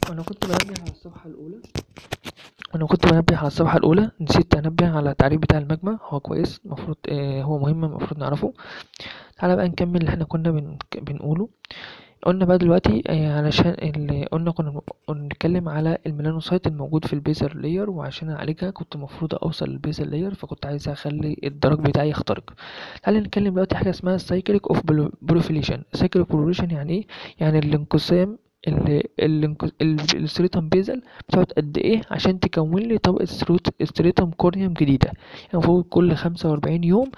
وانا كنت بنبه على الصفحة الأولى وانا كنت بنبه على الصفحة الأولى نسيت انبه على التعريف بتاع المجمع هو كويس المفروض آه هو مهم المفروض نعرفه تعالى بقى نكمل اللي احنا كنا بن... بنقوله قلنا بقى دلوقتي آه علشان اللي قلنا كنا بنتكلم على الميلانوسايت الموجود في البيزر لاير وعشان اعالجها كنت المفروض اوصل للبيزر لاير فكنت عايز اخلي الدرج بتاعي يخترق تعالى نتكلم دلوقتي حاجه اسمها سايكليك اوف بروفيليشن سايكليك بروفيليشن يعني ايه يعني الانقسام اللي الستريتم بيزل بتقعد قد ايه عشان تكون لي طبقة ستريتم كورنيوم جديدة يعني المفروض كل خمسة وأربعين يوم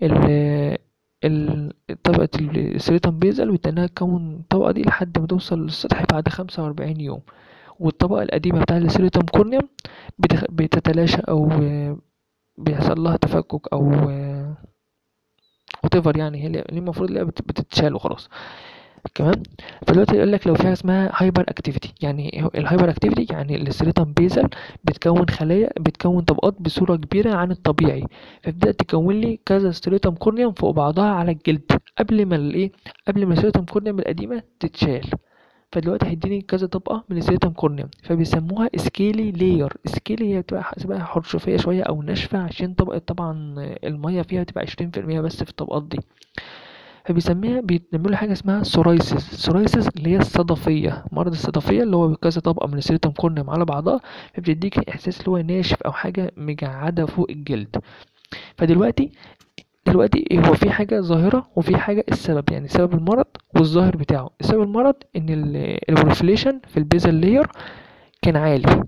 ال طبقة الستريتم بيزل بتنها تكون الطبقة دي لحد ما توصل للسطح بعد خمسة وأربعين يوم والطبقة القديمة بتاعة الستريتم كورنيوم بتتلاشى أو بيحصل لها تفكك أو whatever يعني هي المفروض اللي بتتشال وخلاص تمام فدلوقتي يقول لك لو في حاجه اسمها هايبر اكتيفيتي يعني الهايبر اكتيفيتي يعني السيريتم بيزل بتكون خلايا بتكون طبقات بصوره كبيره عن الطبيعي فبتبدا تكون لي كذا ستريتم كورنيوم فوق بعضها على الجلد قبل ما الايه قبل ما الستريتم كورنيوم القديمه تتشال فدلوقتي هيديني كذا طبقه من الستريتم كورنيوم فبيسموها سكيلي لاير سكيلي هي بتبقى حسبها حرشفيه شويه او ناشفه عشان طبقه طبعا الميه فيها بتبقى عشرين في المية بس في الطبقات دي فبيسميها بيعملوا حاجه اسمها سورايسيس سورايسيس اللي هي الصدفيه مرض الصدفيه اللي هو كذا طبقه من السيرتم كورنيوم على بعضها فبتديك احساس اللي هو ناشف او حاجه مجعده فوق الجلد فدلوقتي دلوقتي هو في حاجه ظاهره وفي حاجه السبب يعني سبب المرض والظاهر بتاعه سبب المرض ان البروفيليشن في البيزل لاير كان عالي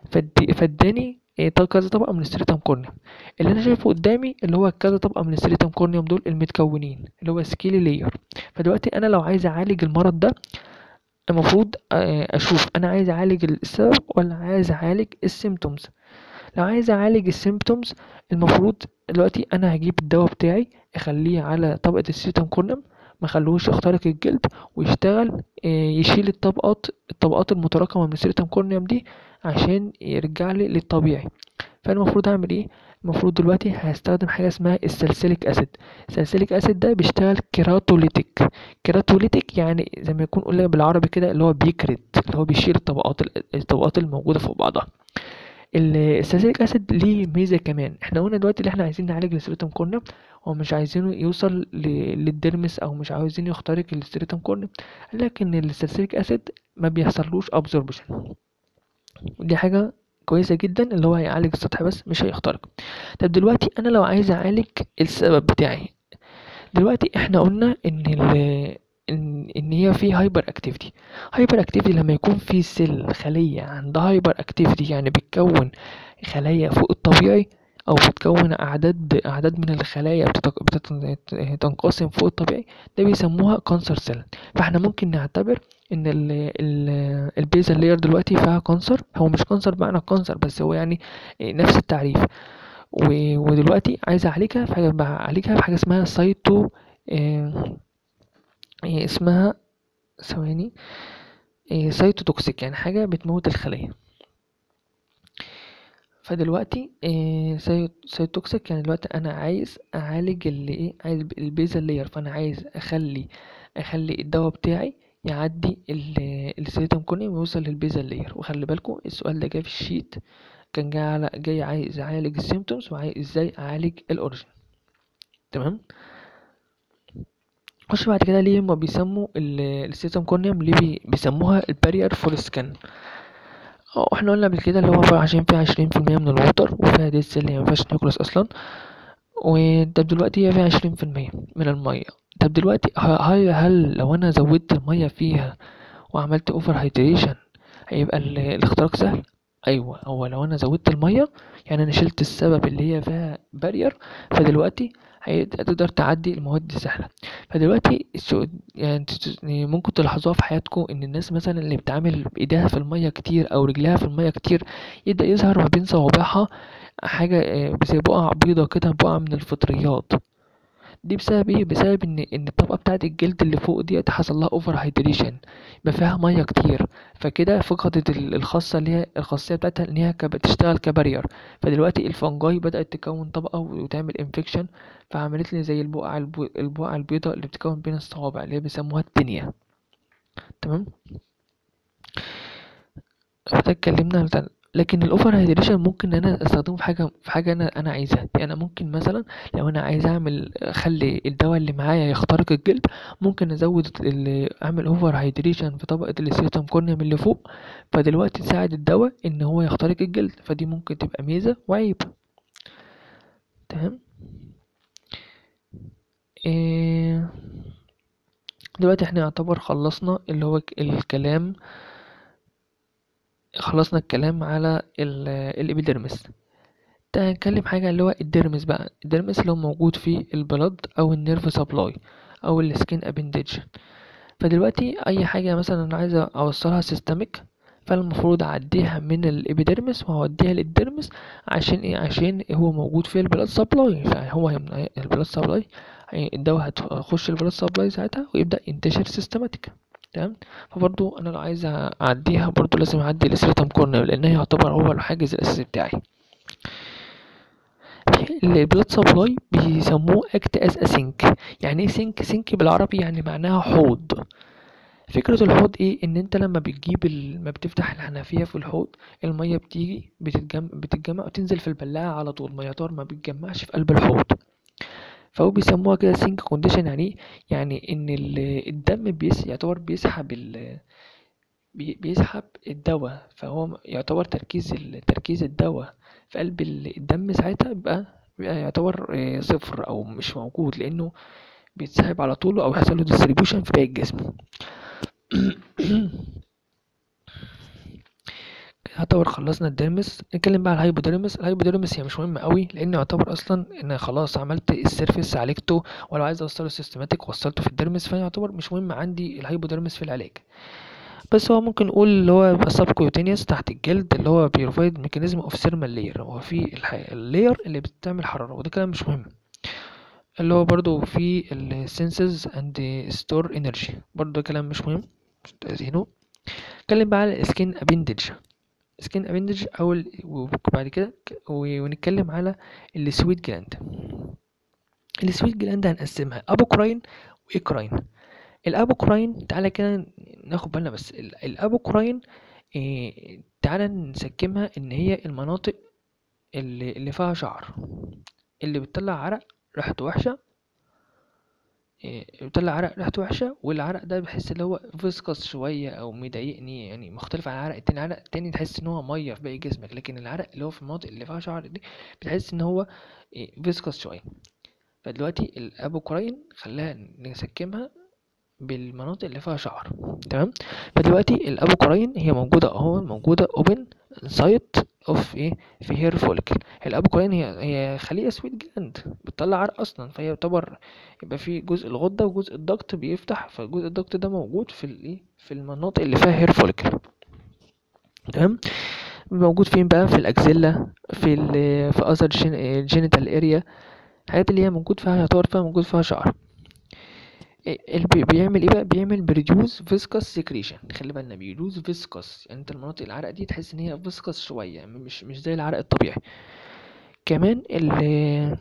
فاداني كذا طبقة من الستريتم كورنيوم اللي انا شايفه قدامي اللي هو كذا طبقة من الستريتم كورنيوم دول المتكونين اللي هو سكيلي لاير فدلوقتي انا لو عايز اعالج المرض ده المفروض اشوف انا عايز اعالج السبب ولا عايز اعالج السيمتومز لو عايز اعالج السيمتومز المفروض دلوقتي انا هجيب الدواء بتاعي اخليه على طبقة الستريتم كورنيوم ما خلوش يخترق الجلد ويشتغل يشيل الطبقات الطبقات المتراكمة من السيرتم كورنيوم دي عشان يرجع لي للطبيعي فانا المفروض اعمل ايه المفروض دلوقتي هستخدم حاجه اسمها السلسليك اسيد السلسليك اسيد ده بيشتغل كيراتوليتيك كيراتوليتيك يعني زي ما يكون قلنا بالعربي كده اللي هو بيكرت اللي هو بيشيل الطبقات الطبقات الموجوده فوق بعضها السلسليك اسيد ليه ميزه كمان احنا قلنا دلوقتي اللي احنا عايزين نعالج الستريتم كورنيوم هو مش عايزينه يوصل للديرمس او مش عايزين يخترق الستريتم كورنيوم لكن السلسليك اسيد ما بيحصلوش ابزوربشن دي حاجه كويسه جدا اللي هو هيعالج السطح بس مش هيخترق طب دلوقتي انا لو عايز اعالج السبب بتاعي دلوقتي احنا قلنا ان ان ان هي في هايبر اكتيفيتي هايبر اكتيفيتي لما يكون في سيل خليه عندها هايبر اكتيفيتي يعني بتكون خلايا فوق الطبيعي او بتكون اعداد اعداد من الخلايا بتنقسم فوق الطبيعي ده بيسموها كانسر سيل فاحنا ممكن نعتبر ان ال ال البيزل لاير دلوقتي فيها كانسر هو مش كانسر بمعنى كانسر بس هو يعني نفس التعريف ودلوقتي عايز اعالجها في حاجه بعالجها بحاجه اسمها سايتو اه اسمها ثواني اه سايتوتوكسيك يعني حاجه بتموت الخلايا فدلوقتي إيه سايتوكسيك يعني دلوقتي انا عايز اعالج اللي ايه عايز البيزل لاير فانا عايز اخلي اخلي الدواء بتاعي يعدي السيريتم كورنيوم ويوصل للبيزل لاير وخلي بالكم السؤال ده جاي في الشيت كان جاي على جاي عايز اعالج السيمتومز وعايز ازاي اعالج الاوريجين تمام خش بعد كده ليه هما بيسموا السيريتم كورنيوم ليه بيسموها البارير فور سكان اه احنا قلنا قبل كده اللي هو عشان فيها عشرين في المية من الوتر وفيها ديس اللي مينفعش نيوكليس اصلا وطب دلوقتي هي فيها عشرين في المية من المية طب دلوقتي هل, هل لو انا زودت المية فيها وعملت اوفر هيدريشن هيبقى الاختراق سهل ايوه هو لو انا زودت المية يعني انا شلت السبب اللي هي فيها بارير فدلوقتي هتقدر تعدي المواد دي سهلة فدلوقتي يعني ممكن تلاحظوها في حياتكم ان الناس مثلا اللي بتعمل بايديها في المية كتير او رجلها في المية كتير يبدأ يظهر ما بين صوابعها حاجة زي بقع بيضة كده بقع من الفطريات دي بسبب ايه بسبب ان ان الطبقه بتاعه الجلد اللي فوق ديت حصل لها اوفر هيدريشن يبقى فيها ميه كتير فكده فقدت الخاصه اللي هي الخاصيه بتاعتها ان هي بتشتغل كبارير فدلوقتي الفنجاي بدات تكون طبقه وتعمل انفكشن فعملت لي زي البقع البقع البيضاء اللي بتكون بين الصوابع اللي هي بيسموها التنية تمام فده اتكلمنا عن بتاع- لكن الاوفر هيدريشن ممكن ان انا استخدمه في حاجه في حاجه انا انا عايزها يعني انا ممكن مثلا لو انا عايز اعمل اخلي الدواء اللي معايا يخترق الجلد ممكن ازود ال- اعمل اوفر هيدريشن في طبقه السيرتم كورنيوم اللي فوق فدلوقتي تساعد الدواء ان هو يخترق الجلد فدي ممكن تبقى ميزه وعيب تمام إيه دلوقتي احنا يعتبر خلصنا اللي هو ك- الكلام خلصنا الكلام على ال- الابيديرمس ده هنتكلم حاجة اللي هو الديرمس بقى الديرمس اللي هو موجود في البلد او النيرف سبلاي او السكين ابندج فدلوقتي اي حاجة مثلا انا عايز اوصلها سيستميك فالمفروض اعديها من الابيديرمس وهوديها للديرمس عشان ايه عشان هو موجود في البلاد سبلاي فهو هم- البلاد سبلاي الدواء هتخش البلاد سبلاي ساعتها ويبدأ ينتشر سيستماتيك تمام فبرضو انا لو عايز اعديها برضو لازم اعدي السيرتم كورنيا لان هي يعتبر هو الحاجز الاساسي بتاعي البلاد سبلاي بيسموه اكت از اسينك يعني ايه سينك سينك بالعربي يعني معناها حوض فكرة الحوض ايه ان انت لما بتجيب ال... لما بتفتح الحنفية في الحوض المية بتيجي بتتجمع بتتجمع وتنزل في البلاعة على طول ما يعتبر ما بتجمعش في قلب الحوض فهو بيسموها كده سينك كونديشن يعني ايه يعني ان ال- الدم بيس يعتبر بيسحب ال... بي- بيسحب الدواء فهو يعتبر تركيز ال... تركيز الدواء في قلب ال- الدم ساعتها بيبقى بيبقى يعتبر آه، صفر او مش موجود لانه بيتسحب على طول او يحصل له ديستريبيوشن في باقي الجسم يعتبر خلصنا الديرمس نتكلم بقى على الهايبوديرمس الهايبوديرمس هي مش مهمة قوي لان يعتبر اصلا ان خلاص عملت السيرفيس عالجته ولو عايز اوصله سيستماتيك وصلته في الديرمس فيعتبر مش مهم عندي الهايبوديرمس في العلاج بس هو ممكن نقول اللي هو يبقى سبكوتينيوس تحت الجلد اللي هو بيروفايد ميكانيزم اوف ثيرمال لاير هو في الح... اللاير اللي بتعمل حرارة وده كلام مش مهم اللي هو برضو في السنسز اند ستور انرجي برضو ده كلام مش مهم مش عايزينه نتكلم بقى على السكين ابندج سكين ابندج او ال... وبعد كده ك- و- ونتكلم على السويت جلاند السويت جلاند هنقسمها ابوكراين وايكراين الابوكراين تعالى كده ناخد بالنا بس ال- الابوكراين إيه تعالى نسكمها ان هي المناطق اللي, اللي فيها شعر اللي بتطلع عرق ريحته وحشه إيه بتطلع عرق ريحته وحشه والعرق ده بحس اللي هو فيسكس شويه او مضايقني يعني مختلف عن العرق التاني العرق التاني تحس ان هو ميه في باقي جسمك لكن العرق اللي هو في المناطق اللي فيها شعر دي بتحس ان هو إيه فيسكس شويه فدلوقتي الابوكراين خلاها نسكمها بالمناطق اللي فيها شعر تمام فدلوقتي الابوكراين هي موجوده اهو موجوده اوبن سايت اوف ايه في هير فوليكل الابوكراين هي هي خليه سويت جلاند بتطلع عرق اصلا فهي يعتبر يبقى في جزء الغده وجزء الضغط بيفتح فجزء الضغط ده موجود في الايه في المناطق اللي فيها هير فوليكل تمام موجود فين بقى في الاكزيلا في ال في اذر جينيتال اريا الحاجات اللي هي موجود فيها يعتبر فيها موجود فيها شعر إيه اللي بي- بيعمل ايه بقى بيعمل بريديوس فيسكس سيكريشن خلي بالنا بيدوز فيسكس يعني انت المناطق العرق دي تحس ان هي فيسكس شويه مش مش زي العرق الطبيعي كمان ال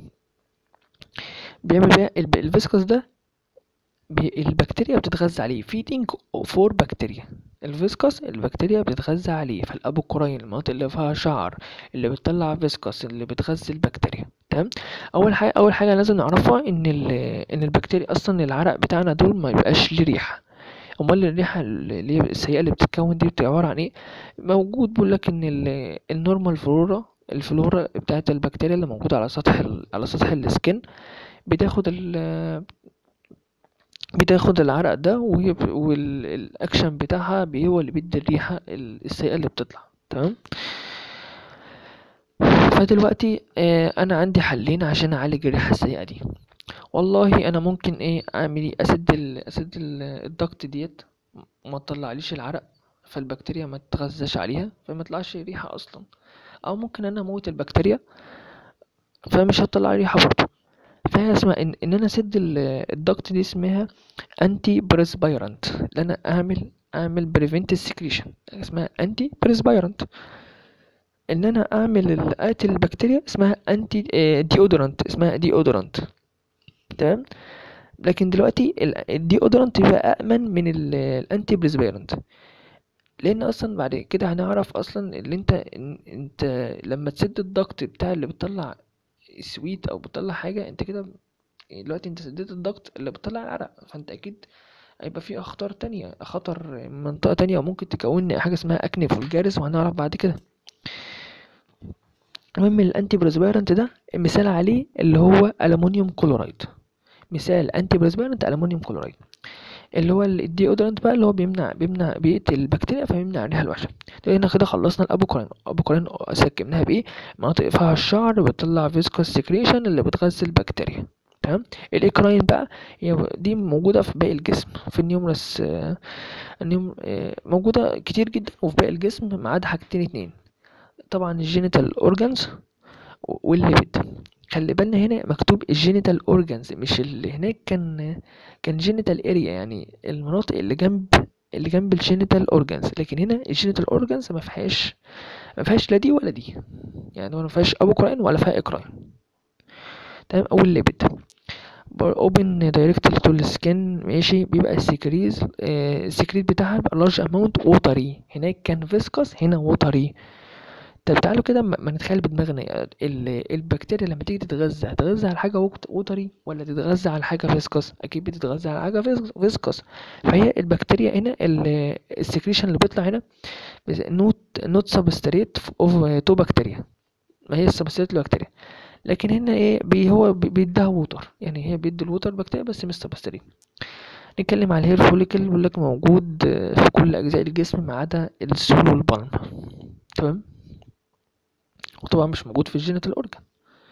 بيعمل بقى الب- الفيسكس ده بي البكتيريا بتتغذى عليه فيدنج فور بكتيريا الفيسكس البكتيريا بتتغذى عليه فالابوكراين المناطق اللي فيها شعر اللي بتطلع فيسكس اللي بتغذي البكتيريا تمام اول حاجه اول حاجه لازم نعرفها ان ال ان البكتيريا اصلا العرق بتاعنا دول ما بيبقاش ليه ريحه امال الريحه اللي هي السيئه اللي بتتكون دي بتبقى عباره عن ايه موجود بيقول لك ان ال- النورمال فلورا الفلورا بتاعت البكتيريا اللي موجوده على سطح ال... على سطح السكن بتاخد ال بتاخد العرق ده والاكشن بتاعها بي- هو اللي بيدي الريحه ال- السيئه اللي بتطلع تمام فدلوقتي آه، انا عندي حلين عشان اعالج الريحه السيئه دي والله انا ممكن ايه اعمل ايه اسد ال... اسد ال- الضغط ديت وما تطلعليش العرق فالبكتيريا ما تتغذاش عليها فما تطلعش ريحه اصلا او ممكن انا اموت البكتيريا فمش هتطلع ريحه برضه فهي اسمها ان, إن انا اسد ال- الضغط دي اسمها انتي بريسبيرانت ان انا اعمل اعمل بريفنت السكريشن اسمها انتي بريسبيرانت ان انا اعمل ال- اقتل البكتيريا اسمها انتي ديودورانت اسمها ديودورانت تمام لكن دلوقتي ال- الديودورانت بيبقى امن من ال- الانتي بريسبيرانت لان اصلا بعد كده هنعرف اصلا اللي انت إن- انت لما تسد الضغط بتاع اللي بتطلع سويت او بتطلع حاجه انت كده دلوقتي انت سديت الضغط اللي بتطلع العرق فانت اكيد هيبقى في اخطار تانية خطر منطقه تانية ممكن تكون حاجه اسمها اكني فولجاريس وهنعرف بعد كده المهم الانتي بريسبيرنت ده مثال عليه اللي هو ألمونيوم كلورايد مثال انتي بريسبيرنت ألمونيوم كلورايد اللي هو الديودرنت بقى اللي هو بيمنع بيمنع بيقتل البكتيريا فبيمنع الريحه الوحشه ده هنا كده خلصنا الابوكورين الابوكورين سكبناها بايه مناطق فيها الشعر بتطلع فيسكوس سكريشن اللي بتغذي البكتيريا تمام الاكراين بقى هي دي موجوده في باقي الجسم في النيومرس آه، النيوم آه، موجوده كتير جدا وفي باقي الجسم ما عدا حاجتين اتنين طبعا الجينيتال اورجانز والليبيد خلي بالنا هنا مكتوب الجينيتال اورجانز مش اللي هناك كان كان جينيتال اريا يعني المناطق اللي جنب اللي جنب الجينيتال اورجانز لكن هنا الجينيتال اورجانز ما فيهاش ما فيهاش لا دي ولا دي يعني ما فيهاش ابوكراين ولا فيها اكراين تمام او الليبيد اوبن دايركتلي تو السكين ماشي بيبقى السكريز آه السكريت بتاعها بيبقى لارج اماونت ووتري هناك كان فيسكس هنا ووتري طب تعالوا كده ما ما نتخيل بدماغنا ال- البكتيريا لما تيجي تتغذى هتتغذى على حاجة وقت- وتري ولا تتغذى على حاجة فيسكس أكيد بتتغذى على حاجة فيس- فيسكس فهي البكتيريا هنا ال- السكريشن اللي بيطلع هنا نوت نوت سبستريت اوف تو بكتيريا ما هي السبستريت للبكتيريا لكن هنا ايه بي هو بي- بيديها ووتر يعني هي بيدي الووتر بكتيريا بس مش سبستريت نتكلم على الهير فوليكل بيقول لك موجود آه، في كل أجزاء الجسم ما عدا السول والبلم تمام وطبعا مش موجود في الجينيتال اورجان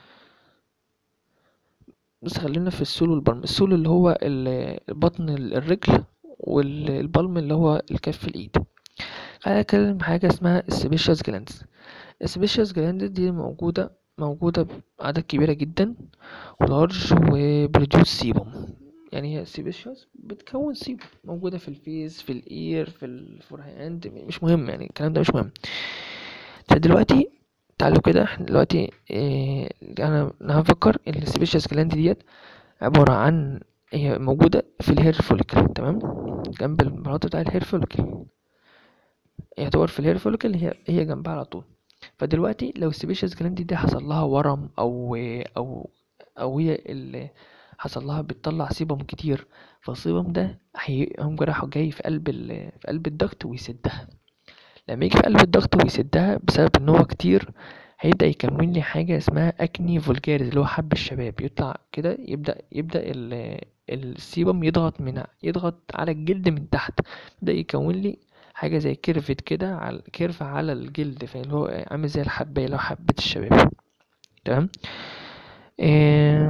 بس خلينا في السول والبلم السول اللي هو ال- بطن ال- الرجل والبلم اللي هو الكف الايد خلينا نتكلم حاجة اسمها السبيشيوس جلاندز السبيشيوس جلاندز دي موجودة موجودة بأعداد كبيرة جدا ولارج وبروديوس سيبوم يعني هي سيبيشيوس بتكون سيبوم موجودة في الفيس في الإير في الفورهاند مش مهم يعني الكلام ده مش مهم فدلوقتي تعالوا كده احنا دلوقتي اه انا أنا هفكر ان السبيشيوس جلاند ديت عبارة عن هي موجودة في الهير فوليكل تمام جنب المناطق بتاع الهير فوليكل يعتبر في الهير فوليكل هي هي جنبها على طول فدلوقتي لو السبيشيوس جلاند دي حصل لها ورم او او او هي اللي حصل لها بتطلع سيبم كتير فالسيبم ده هيقوم رايح جاي في قلب ال... في قلب الضغط ويسدها لما يجي في قلب الضغط ويسدها بسبب ان هو كتير هيبدأ يكون لي حاجة اسمها أكني فولجاريس اللي هو حب الشباب يطلع كده يبدأ يبدأ ال- السيبم يضغط من يضغط على الجلد من تحت يبدأ يكون لي حاجة زي كيرفت كده على كيرف على الجلد فاللي هو عامل زي الحباية اللي هو حبة الشباب تمام إيه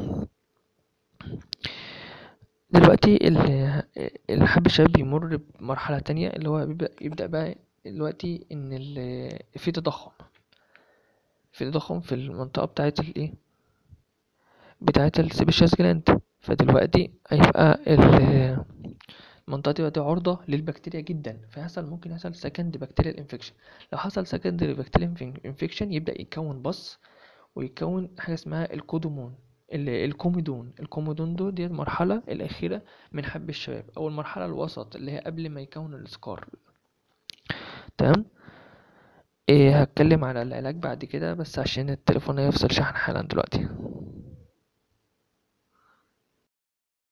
دلوقتي ال- الحب الشباب بيمر بمرحلة تانية اللي هو بيبدأ يبدأ بقى دلوقتي إن ال- في تضخم في تضخم في المنطقة بتاعة الإيه بتاعة السيبيشيوس جلاند فدلوقتي هيبقى ال- المنطقة دي بقت عرضة للبكتيريا جدا فيحصل ممكن يحصل سكند بكتيريال انفكشن لو حصل سكند بكتيريال انفكشن يبدأ يتكون بص ويتكون حاجة اسمها الكودومون ال- الكوميدون الكوميدون دول دي المرحلة الأخيرة من حب الشباب أو المرحلة الوسط اللي هي قبل ما يكون السكار تمام إيه هتكلم على العلاج بعد كده بس عشان التليفون هيفصل شحن حالا دلوقتي